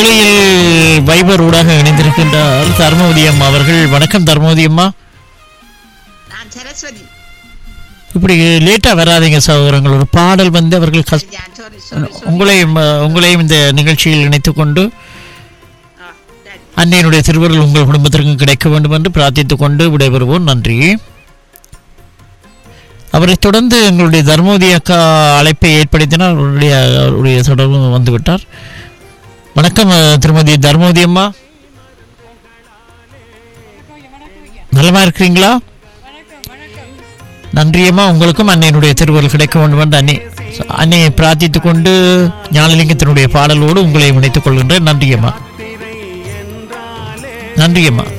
வேளையில் வைபர் ஊடாக இணைந்திருக்கின்றார் தர்மவதி அம்மா அவர்கள் வணக்கம் தர்மவதி அம்மா நான் சரஸ்வதி இப்படி லேட்டா வராதீங்க சகோதரங்கள் ஒரு பாடல் வந்து அவர்கள் கஸ் சாரி சாரி உங்களையும் அஹ், உங்களையும் இந்த நிகழ்ச்சியில் இணைத்துக் கொண்டு சாரி அன்னையினுடைய திருவருள் உங்கள் குடும்பத்திற்கும் கிடைக்க வேண்டும் என்று பிரார்த்தித்துக் கொண்டு விடைபெறுவோம் நன்றி அவரை தொடர்ந்து எங்களுடைய தர்மவதி அக்கா அழைப்பை ஏற்படுத்தினால் அவருடைய அவருடைய தொடர்பு வந்துவிட்டார் வணக்கம் அஹ், திருமதி தர்மவதி அம்மா நலமா இருக்கிறீங்களா நன்றியம்மா உங்களுக்கும் அன்னையினுடைய திருவருள் கிடைக்க வேண்டும் என்று அன்னை அன்னையை பிரார்த்தித்துக் கொண்டு ஞானலிங்கத்தினுடைய பாடலோடு உங்களை இணைத்துக் கொள்கின்றேன் நன்றியம்மா நன்றியம்மா